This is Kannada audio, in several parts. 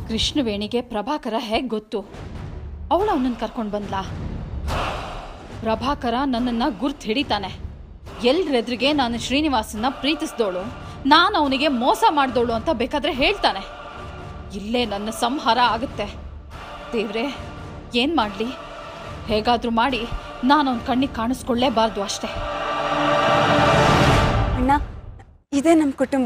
ಕೃಷ್ಣವೇಣಿಗೆ ಪ್ರಭಾಕರ ಹೇಗೆ ಗೊತ್ತು ಅವಳು ಅವನನ್ನು ಕರ್ಕೊಂಡು ಬಂದ್ಲಾ ಪ್ರಭಾಕರ ನನ್ನನ್ನು ಗುರ್ತು ಹಿಡಿತಾನೆ ಎಲ್ರೆದ್ರಿಗೆ ನಾನು ಶ್ರೀನಿವಾಸನ್ನ ಪ್ರೀತಿಸ್ದೋಳು ನಾನು ಅವನಿಗೆ ಮೋಸ ಮಾಡ್ದೋಳು ಅಂತ ಬೇಕಾದ್ರೆ ಹೇಳ್ತಾನೆ ಇಲ್ಲೇ ನನ್ನ ಸಂಹಾರ ಆಗುತ್ತೆ ದೇವ್ರೆ ಏನು ಮಾಡಲಿ ಹೇಗಾದರೂ ಮಾಡಿ ನಾನು ಅವನ ಕಣ್ಣಿಗೆ ಕಾಣಿಸ್ಕೊಳ್ಳೇಬಾರ್ದು ಅಷ್ಟೇ ಅಣ್ಣ ಇದೇ ನಮ್ಮ ಕುಟುಂಬ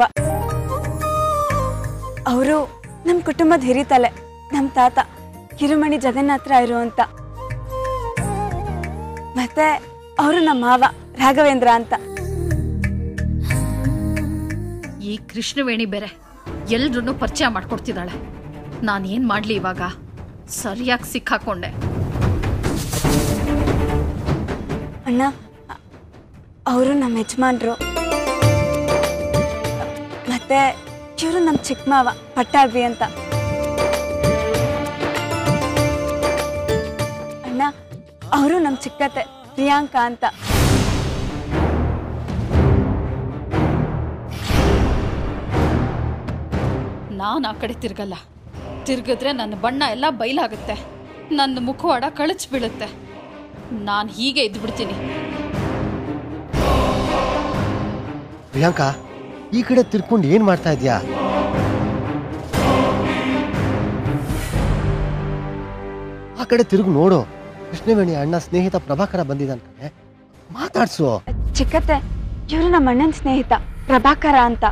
ಅವರು ನಮ್ಮ ಕುಟುಂಬದ ಹಿರಿತಲೆ ನಮ್ಮ ತಾತ ಕಿರುಮಣಿ ಜಗನ್ನಾಥರ ಇರೋ ಅಂತ ಮತ್ತೆ ಅವರು ನಮ್ಮ ಮಾವ ರಾಘವೇಂದ್ರ ಅಂತ ಈ ಕೃಷ್ಣವೇಣಿ ಬೇರೆ ಎಲ್ರನ್ನೂ ಪರಿಚಯ ಮಾಡ್ಕೊಡ್ತಿದ್ದಾಳೆ ನಾನು ಏನು ಮಾಡಲಿ ಇವಾಗ ಸರಿಯಾಗಿ ಸಿಕ್ಕಾಕೊಂಡೆ ಅಣ್ಣ ಅವರು ನಮ್ಮ ಯಜಮಾನ್ರು ಮತ್ತೆ ಇವರು ನಮ್ಮ ಚಿಕ್ಕ ಮಾವ ಪಟ್ಟಾಭಿ ಅಂತ ಅಣ್ಣ ಅವರು ನಮ್ಮ ಚಿಕ್ಕತ್ತೆ ಪ್ರಿಯಾಂಕಾ ಅಂತ ನಾನು ಆ ಕಡೆ ತಿರ್ಗಲ್ಲ ತಿರ್ಗಿದ್ರೆ ನನ್ನ ಬಣ್ಣ ಎಲ್ಲ ಬಯಲಾಗುತ್ತೆ ನನ್ನ ಮುಖವಾಡ ಕಳಚಿ ಬೀಳುತ್ತೆ ನಾನು ಹೀಗೆ ಇದ್ಬಿಡ್ತೀನಿ ಪ್ರಿಯಾಂಕಾ ಈ ಕಡೆ ತಿರ್ಕೊಂಡು ಏನ್ ಮಾಡ್ತಾ ಇದ್ಯಾ ಆ ಕಡೆ ತಿರುಗಿ ನೋಡು ಕೃಷ್ಣವೇಣಿ ಅಣ್ಣ ಸ್ನೇಹಿತ ಪ್ರಭಾಕರ ಬಂದಿದ್ದಾನೆ ಕಣೆ ಮಾತಾಡ್ಸು ಚಿಕ್ಕತ್ತೆ ಇವರು ನಮ್ಮ ಅಣ್ಣನ ಸ್ನೇಹಿತ ಪ್ರಭಾಕರ ಅಂತ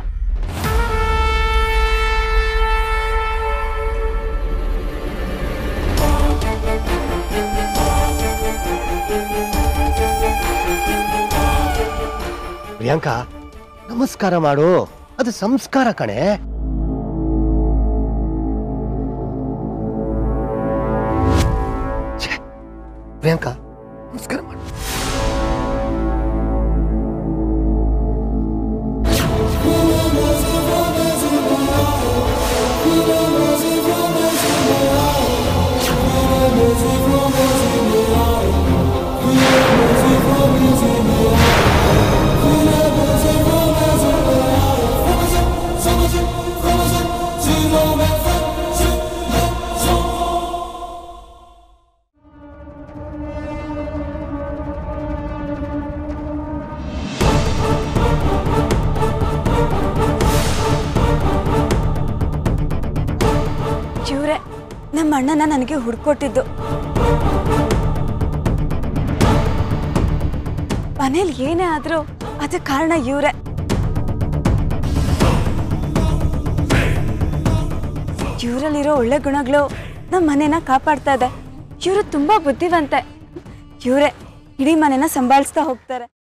ಪ್ರಿಯಾಂಕಾ ನಮಸ್ಕಾರ ಮಾಡು ಅದು ಸಂಸ್ಕಾರ ಕಣೆ ಛೆ, ಪ್ರಿಯಾಂಕಾ ನಮಸ್ಕಾರ ಮಾಡು ಇವರೇ ನಮ್ಮ ಅಣ್ಣನ ನನಗೆ ಹುಡ್ಕೊಟ್ಟಿದ್ದು ಮನೇಲಿ ಏನೇ ಆದ್ರೂ ಅದಕ್ಕೆ ಕಾರಣ ಇವರೇ ಇವರಲ್ಲಿರೋ ಒಳ್ಳೆ ಗುಣಗಳು ನಮ್ಮ ಮನೇನ ಕಾಪಾಡ್ತಾ ಇದೆ ಇವರು ತುಂಬಾ ಬುದ್ಧಿವಂತೆ ಇವರೇ ಇಡೀ ಮನೆನ ಸಂಭಾಳಿಸ್ತಾ ಹೋಗ್ತಾರೆ